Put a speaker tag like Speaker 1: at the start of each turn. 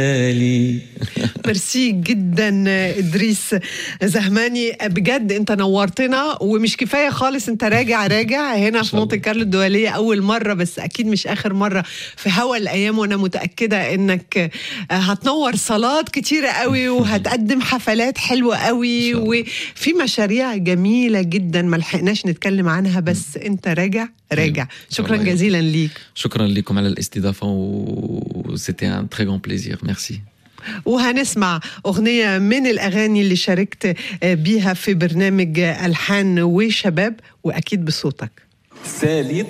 Speaker 1: ميرسي جدا ادريس زهماني بجد انت نورتنا ومش كفايه خالص انت راجع راجع هنا في مونte كارلو الدوليه اول مره بس اكيد مش اخر مره في هوا الايام وانا متاكده انك هتنور صالات كتيره قوي وهتقدم حفلات حلوه قوي وفي مشاريع جميله جدا ما لحقناش نتكلم عنها بس انت راجع راجع شكرا جزيلا ليك
Speaker 2: شكرا لكم على الاستضافه وسيتي ان تري غون بليزير ميرسي
Speaker 1: وهنسمع أغنية من الأغاني اللي شاركت بيها في برنامج ألحان وشباب وأكيد بصوتك
Speaker 3: ساليت